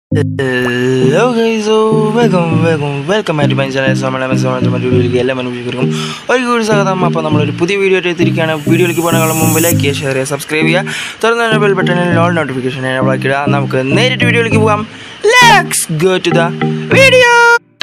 hello ഗൈസോ welcome welcome welcome back to my channel നമ്മുടെ മറ്റു വീഡിയോയിലേക്ക് എല്ലാ മനുഷ്യർക്കും ഒരു കൂടി സ്വാഗതം അപ്പോൾ നമ്മളൊരു പുതിയ വീഡിയോ ആയിട്ട് എത്തിയിരിക്കുകയാണ് വീഡിയോയിലേക്ക് പോകുന്നതിന് മുമ്പ് ലൈക്ക് ചെയ്യുക ഷെയർ ചെയ്യുക സബ്സ്ക്രൈബ് ചെയ്യുക തുടർന്ന് തന്നെ ബെൽ ബട്ടണിൽ ഓൾ നോട്ടിഫിക്കേഷൻ ആക്കിയിടുക നമുക്ക് നേരിട്ട് വീഡിയോയിലേക്ക് പോകാം let's go to the video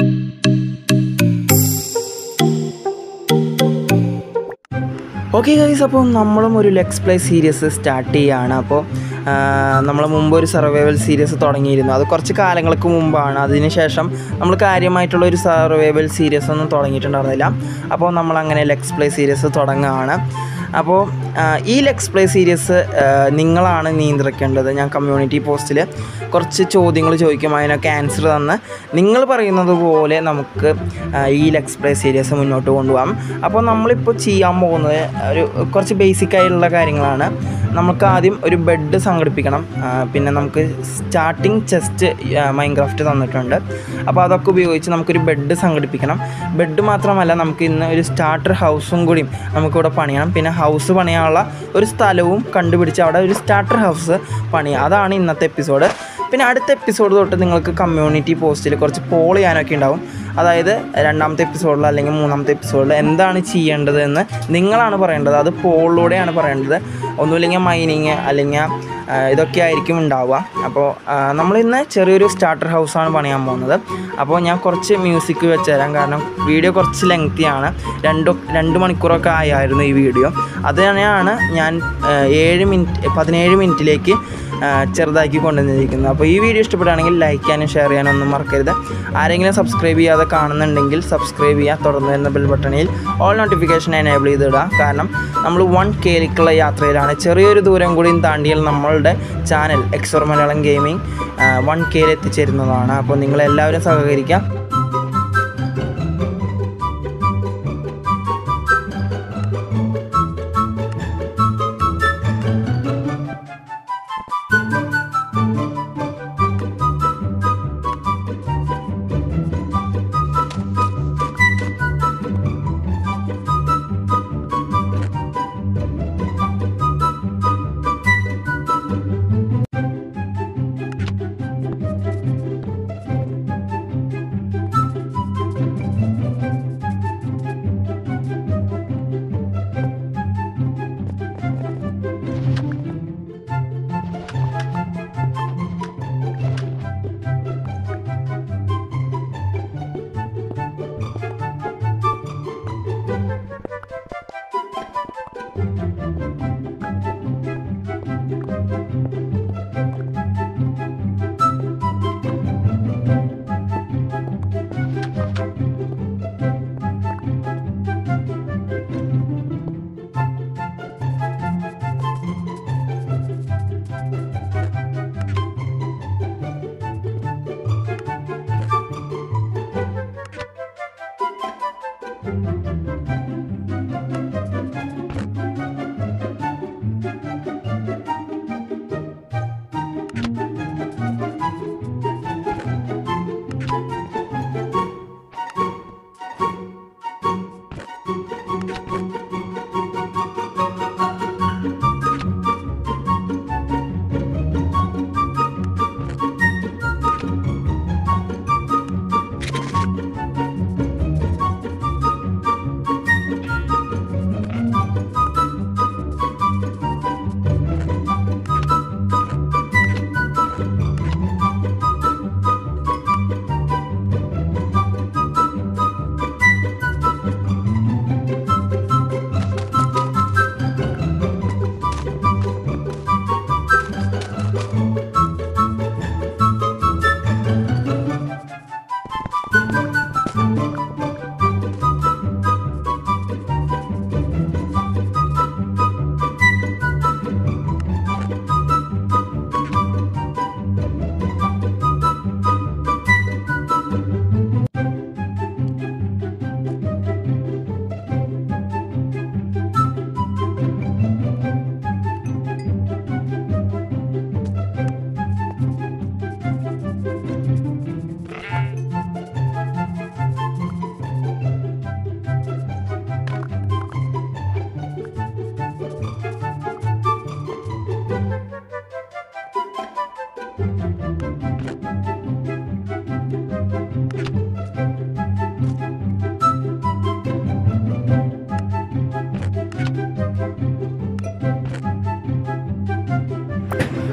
okay guys അപ്പോൾ നമ്മളും ഒരു ലെക്സ് പ്ലേ സീരീസ് സ്റ്റാർട്ട് ചെയ്യുകയാണ് അപ്പോൾ നമ്മൾ മുമ്പ് ഒരു സർവൈവൽ സീരീസ് തുടങ്ങിയിരുന്നു അത് കുറച്ച് കാലങ്ങൾക്ക് മുമ്പാണ് അതിനുശേഷം നമ്മൾ കാര്യമായിട്ടുള്ള ഒരു സർവൈവൽ സീരീസ് ഒന്നും തുടങ്ങിയിട്ടുണ്ടായിരുന്നില്ല അപ്പോൾ നമ്മൾ അങ്ങനെ ലെക്സ് പ്ലേ സീരീസ് തുടങ്ങുകയാണ് അപ്പോൾ ആ, ഈ ലെക്സ് പ്ലേ സീരീസ് നിങ്ങളാണ് നിയന്ത്രിക്കേണ്ടത് ഞാൻ കമ്മ്യൂണിറ്റി പോസ്റ്റിൽ കുറച്ച് ചോദ്യങ്ങൾ ചോദിക്കും അതിനൊക്കെ ആൻസർ തന്ന് നിങ്ങൾ പറയുന്നത് പോലെ നമുക്ക് ആ, ഈ ലെക്സ് പ്ലേ സീരീസ് മുന്നോട്ട് കൊണ്ടുപോകാം അപ്പോൾ നമ്മളിപ്പോൾ ചെയ്യാൻ പോകുന്നത് ഒരു കുറച്ച് ബേസിക് ആയിട്ടുള്ള കാര്യങ്ങളാണ് നമുക്ക് ആദ്യം ഒരു ബെഡ് സംഘടിപ്പിക്കണം ആ, പിന്നെ നമുക്ക് സ്റ്റാർട്ടിങ് ചെസ്റ്റ് മൈൻക്രാഫ്റ്റ് തന്നിട്ടുണ്ട് അപ്പോൾ അതൊക്കെ ഉപയോഗിച്ച് നമുക്കൊരു ബെഡ് സംഘടിപ്പിക്കണം ബെഡ് മാത്രമല്ല നമുക്ക് ഇന്ന് ഒരു സ്റ്റാർട്ടർ ഹൗസും കൂടി നമുക്കിവിടെ പണിയണം പിന്നെ ഹൗസ് പണിയാനുള്ള ഒരു സ്ഥലവും കണ്ടുപിടിച്ച് അവിടെ ഒരു സ്റ്റാർട്ടർ ഹൗസ് പണിയുക അതാണ് ഇന്നത്തെ എപ്പിസോഡ് പിന്നെ അടുത്ത എപ്പിസോഡ് തൊട്ട് നിങ്ങൾക്ക് കമ്മ്യൂണിറ്റി പോസ്റ്റിൽ കുറച്ച് പോൾ ചെയ്യാനൊക്കെ ഉണ്ടാവും അതായത് രണ്ടാമത്തെ എപ്പിസോഡിൽ അല്ലെങ്കിൽ മൂന്നാമത്തെ എപ്പിസോഡിൽ എന്താണ് ചെയ്യേണ്ടത് എന്ന് നിങ്ങളാണ് പറയേണ്ടത് അത് പോളിലൂടെയാണ് പറയേണ്ടത് ഒന്നുമില്ലെങ്കിൽ മൈനിങ് അല്ലെങ്കിൽ ആ, ഇതൊക്കെ ആയിരിക്കും ഉണ്ടാവുക അപ്പോൾ നമ്മളിന്ന് ചെറിയൊരു സ്റ്റാർട്ടർ ഹൗസാണ് പണിയാൻ പോകുന്നത് അപ്പോൾ ഞാൻ കുറച്ച് മ്യൂസിക് വെച്ച് തരാം കാരണം വീഡിയോ കുറച്ച് ലെങ്തിയാണ് രണ്ട് രണ്ട് മണിക്കൂറൊക്കെ ആയായിരുന്നു ഈ വീഡിയോ അത് തന്നെയാണ് ഞാൻ ആ, ഏഴ് മിനിറ്റ് പതിനേഴ് മിനിറ്റിലേക്ക് ആ, ചെറുതാക്കി കൊണ്ടുവന്നിരിക്കുന്നത് അപ്പോൾ ഈ വീഡിയോ ഇഷ്ടപ്പെടുകയാണെങ്കിൽ ലൈക്ക് ചെയ്യാനും ഷെയർ ചെയ്യാനും ഒന്നും മറക്കരുത് ആരെങ്കിലും സബ്സ്ക്രൈബ് ചെയ്യാതെ കാണുന്നുണ്ടെങ്കിൽ സബ്സ്ക്രൈബ് ചെയ്യുക തുടർന്ന് വരുന്ന ബെൽ ബട്ടണിൽ ഓൾ നോട്ടിഫിക്കേഷൻ എനേബിൾ ചെയ്തിടുക കാരണം നമ്മൾ വൺ കെയിലേക്കുള്ള യാത്രയിലാണ് ചെറിയൊരു ദൂരം കൂടി താണ്ടിയാൽ നമ്മളുടെ ചാനൽ എക്സോർ മലയാളം ഗെയിമിംഗ് വൺ കെയിൽ എത്തിച്ചേരുന്നതാണ് അപ്പോൾ നിങ്ങളെല്ലാവരും സഹകരിക്കുക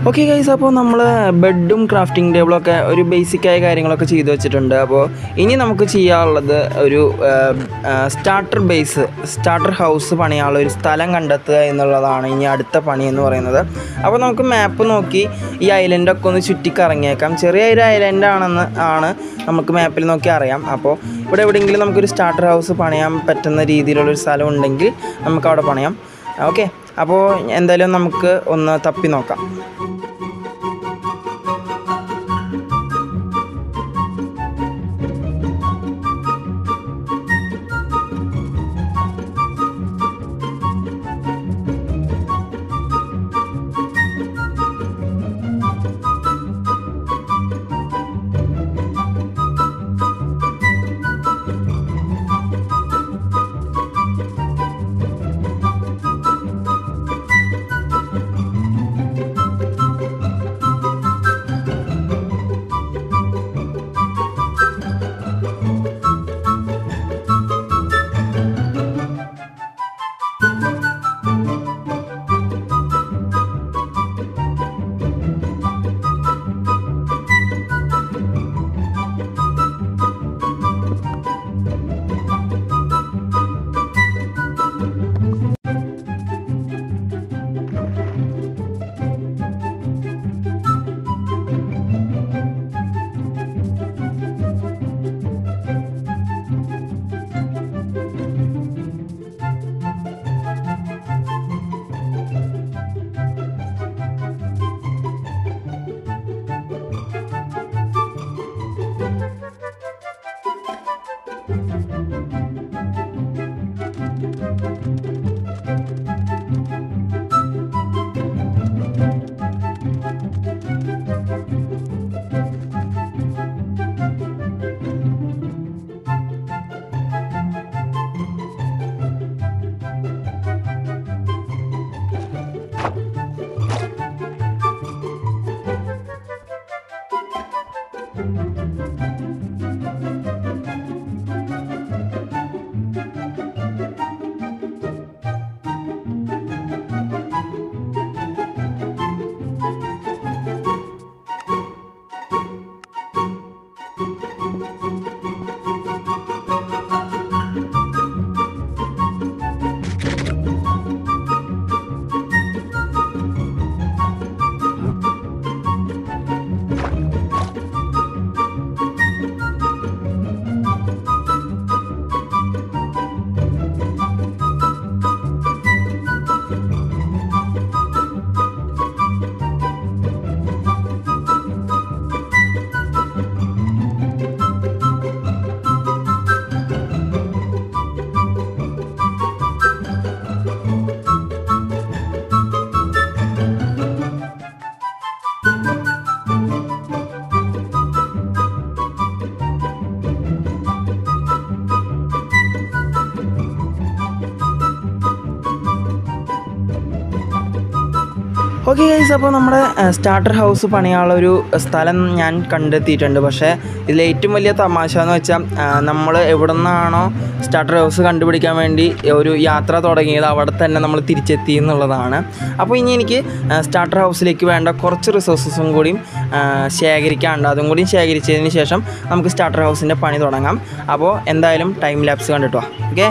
ഓക്കെ ഗൈസ് അപ്പോൾ നമ്മൾ ബെഡും ക്രാഫ്റ്റിംഗ് ടേബിളും ഒക്കെ ഒരു ബേസിക്കായ കാര്യങ്ങളൊക്കെ ചെയ്തു വെച്ചിട്ടുണ്ട് അപ്പോൾ ഇനി നമുക്ക് ചെയ്യാനുള്ളത് ഒരു സ്റ്റാർട്ടർ ബേസ് സ്റ്റാർട്ടർ ഹൗസ് പണിയാനുള്ള ഒരു സ്ഥലം കണ്ടെത്തുക എന്നുള്ളതാണ് ഇനി അടുത്ത പണി എന്ന് പറയുന്നത് അപ്പോൾ നമുക്ക് മാപ്പ് നോക്കി ഈ ഐലൻഡൊക്കെ ഒന്ന് ചുറ്റിക്കറങ്ങിയേക്കാം ചെറിയ ഒരു ഐലൻഡ് ആണെന്ന് ആണ് നമുക്ക് മാപ്പിൽ നോക്കി അറിയാം അപ്പോൾ ഇവിടെ എവിടെയെങ്കിലും നമുക്കൊരു സ്റ്റാർട്ടർ ഹൗസ് പണിയാൻ പറ്റുന്ന രീതിയിലുള്ളൊരു സ്ഥലം ഉണ്ടെങ്കിൽ നമുക്ക് അവിടെ പണിയാം ഓക്കെ അപ്പോൾ എന്തായാലും നമുക്ക് ഒന്ന് തപ്പി നോക്കാം ഓക്കെ ഗൈസ് അപ്പോൾ നമ്മുടെ സ്റ്റാർട്ടർ ഹൗസ് പണിയാനുള്ള ഒരു സ്ഥലം ഞാൻ കണ്ടെത്തിയിട്ടുണ്ട് പക്ഷേ ഇതിൽ ഏറ്റവും വലിയ തമാശ എന്ന് വെച്ചാൽ നമ്മൾ എവിടെ നിന്നാണോ സ്റ്റാർട്ടർ ഹൗസ് കണ്ടുപിടിക്കാൻ വേണ്ടി ഒരു യാത്ര തുടങ്ങിയത് അവിടെ തന്നെ നമ്മൾ തിരിച്ചെത്തി എന്നുള്ളതാണ് അപ്പോൾ ഇനി എനിക്ക് സ്റ്റാർട്ടർ ഹൗസിലേക്ക് വേണ്ട കുറച്ച് റിസോഴ്സസും കൂടിയും ആ, ശേഖരിക്കാനുണ്ട് അതും കൂടി ശേഖരിച്ചതിന് ശേഷം നമുക്ക് സ്റ്റാർട്ടർ ഹൗസിൻ്റെ പണി തുടങ്ങാം അപ്പോൾ എന്തായാലും ടൈം ലാപ്സ് കണ്ടിട്ടോ ഓക്കെ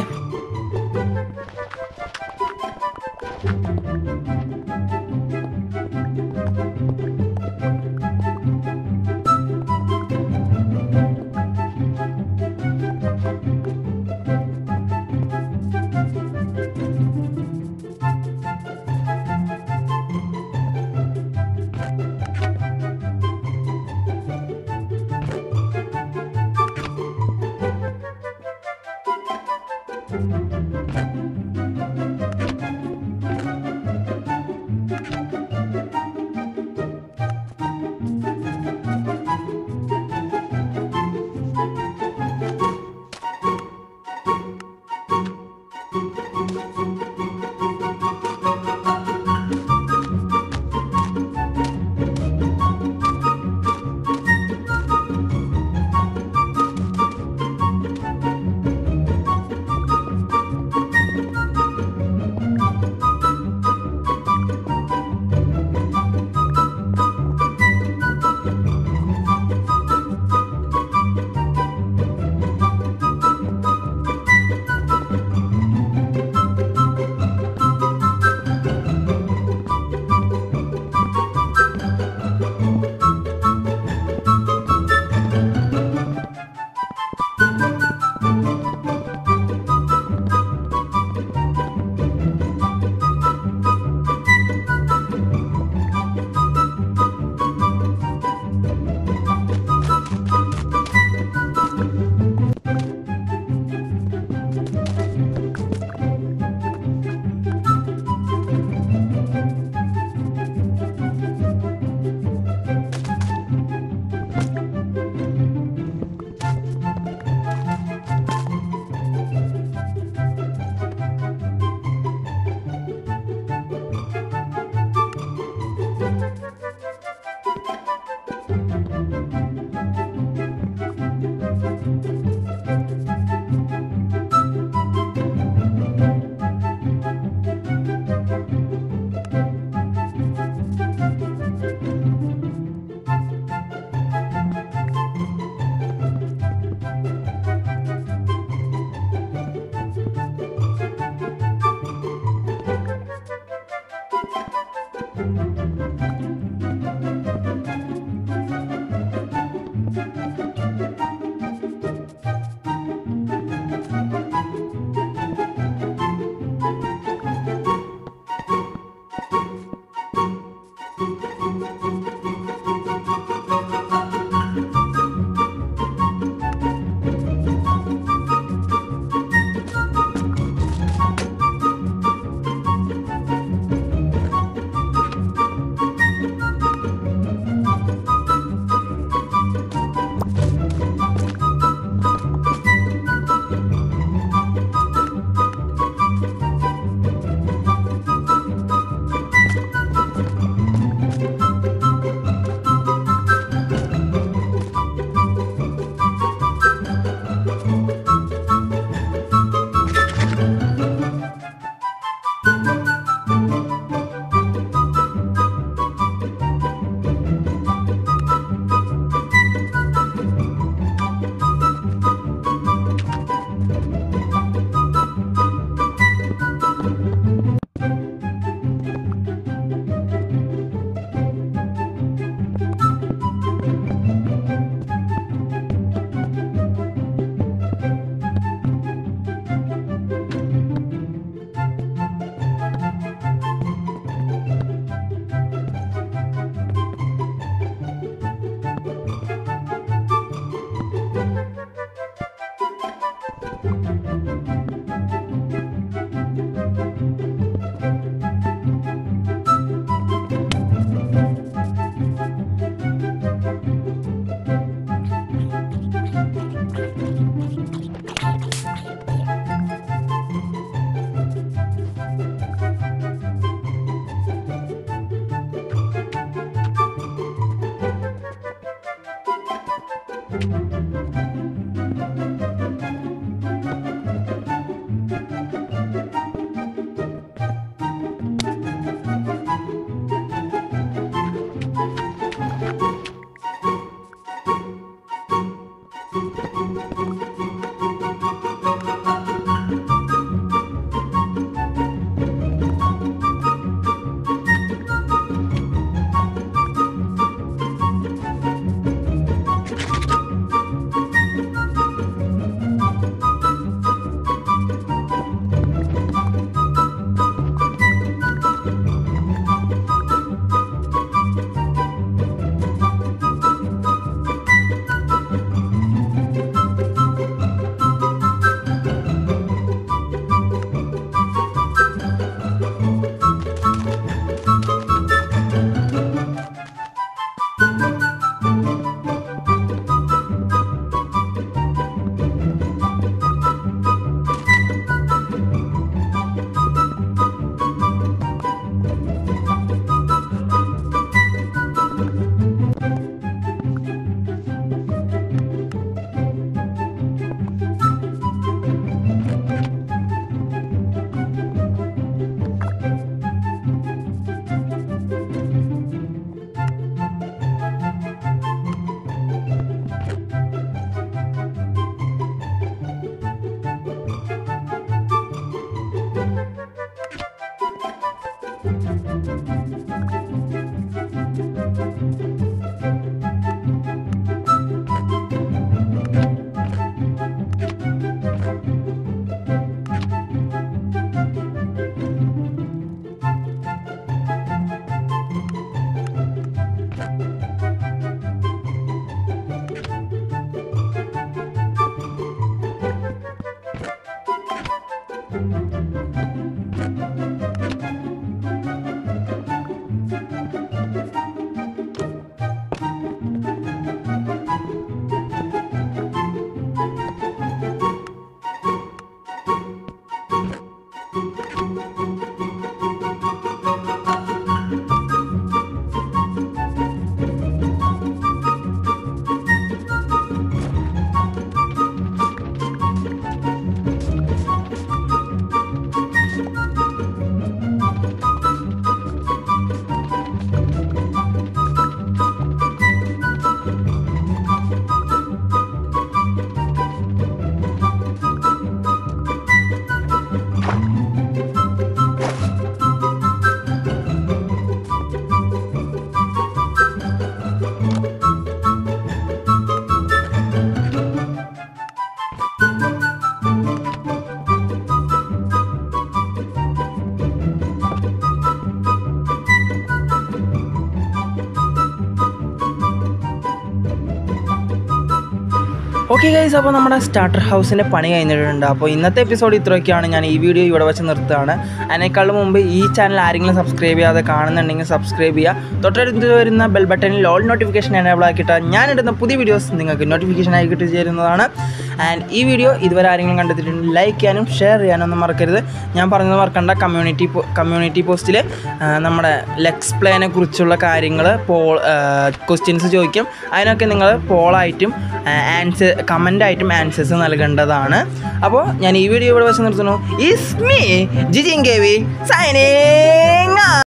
ഓക്കെ ഗൈസ് അപ്പോൾ നമ്മുടെ സ്റ്റാർട്ടർ ഹൗസിൻ്റെ പണി കഴിഞ്ഞിട്ടുണ്ട് അപ്പോൾ ഇന്നത്തെ എപ്പിസോഡ് ഇത്രയൊക്കെയാണ് ഞാൻ ഈ വീഡിയോ ഇവിടെ വെച്ച് നിർത്തുകയാണ് അതിനേക്കാളും മുമ്പ് ഈ ചാനൽ ആരെങ്കിലും സബ്സ്ക്രൈബ് ചെയ്യാതെ കാണുന്നുണ്ടെങ്കിൽ സബ്സ്ക്രൈബ് ചെയ്യുക തൊട്ടടുത്ത് വരുന്ന ബെൽ ബട്ടണിൽ ഓൾ നോട്ടിഫിക്കേഷൻ എനേബിൾ ആക്കിയിട്ട് ഞാൻ ഇടുന്ന പുതിയ വീഡിയോസ് നിങ്ങൾക്ക് നോട്ടിഫിക്കേഷൻ ആയി കിട്ടി ചേരുന്നതാണ് ആൻഡ് ഈ വീഡിയോ ഇതുവരെ ആരെങ്കിലും കണ്ടെത്തിയിട്ടുണ്ടെങ്കിൽ ലൈക്ക് ചെയ്യാനും ഷെയർ ചെയ്യാനൊന്നും മറക്കരുത് ഞാൻ പറഞ്ഞത് മറക്കണ്ട കമ്മ്യൂണിറ്റി കമ്മ്യൂണിറ്റി പോസ്റ്റിൽ നമ്മുടെ ലെക്സ് പ്ലേനെ കുറിച്ചുള്ള കാര്യങ്ങൾ പോൾ ക്വസ്റ്റ്യൻസ് ചോദിക്കും അതിനൊക്കെ നിങ്ങൾ പോളായിട്ടും ആൻസർ കമൻ്റായിട്ടും ആൻസേഴ്സ് നൽകേണ്ടതാണ് അപ്പോൾ ഞാൻ ഈ വീഡിയോ ഇവിടെ വെച്ച് നിർത്തുന്നു is me Jijin K V signing